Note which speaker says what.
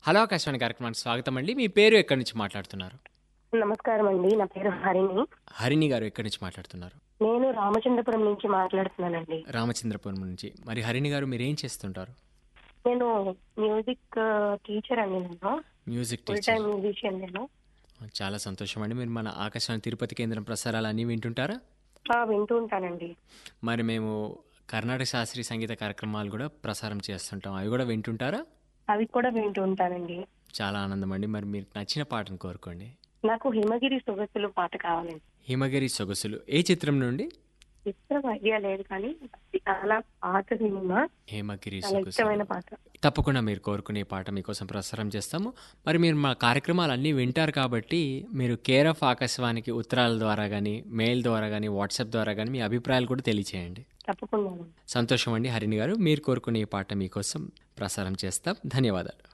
Speaker 1: hello Akashvani కార్యక్రమానికి స్వాగతం అండి మీ పేరు ఎక్కడి నుంచి మాట్లాడుతున్నారు
Speaker 2: నమస్కారం అండి నా పేరు హరిణి
Speaker 1: హరిణి గారు ఎక్కడి నుంచి మాట్లాడుతున్నారు
Speaker 2: నేను రామచంద్రపురం నుంచి మాట్లాడుతున్నానండి
Speaker 1: రామచంద్రపురం నుంచి మరి హరిణి గారు మీరు ఏం చేస్తుంటారు
Speaker 2: నేను మ్యూజిక్ టీచర్ అండి నేను
Speaker 1: music
Speaker 2: full
Speaker 1: teacher
Speaker 2: time musician నేను
Speaker 1: చాలా సంతోషం అండి మీరు మన ఆకాశవాణి తిరుపతి కేంద్రం ప్రసారాలు అన్నీ వింటుంటారా
Speaker 2: ఆ, వింటూ ఉంటానండి
Speaker 1: మరి మేము కర్ణాటక శాస్త్రీయ సంగీత కార్యక్రమాలు కూడా ప్రసారం చేస్తుంటాం అవి కూడా వింటుంటారా
Speaker 2: అవి కూడా వింటూ ఉంటానండి
Speaker 1: చాలా ఆనందం అండి మరి మీకు నచ్చిన పాటను కోరుకోండి
Speaker 2: నాకు హిమగిరి సొగసులు పాట కావాలండి
Speaker 1: హిమగిరి సొగసులు ఏ చిత్రం నుండి
Speaker 2: ఇష్టం ఐడియా లేదు కానీ అది చాలా పాత సినిమా
Speaker 1: హేమగిరి
Speaker 2: చాలా ఇష్టమైన
Speaker 1: సొగసులు
Speaker 2: పాట
Speaker 1: తప్పకుండా మీరు కోరుకునే పాట మీకోసం ప్రసారం చేస్తాము మరి మీరు మా కార్యక్రమాలు అన్నీ వింటారు కాబట్టి మీరు కేర్ ఆఫ్ ఆకాశవాణికి ఉత్తరాల ద్వారా కానీ మెయిల్ ద్వారా కానీ వాట్సాప్ ద్వారా కానీ మీ అభిప్రాయాలు కూడా తెలియచేయండి
Speaker 2: తప్పకుండా
Speaker 1: సంతోషం అండి హరిణి గారు మీరు కోరుకునే ఈ పాట మీకోసం ప్రసారం చేస్తాం ధన్యవాదాలు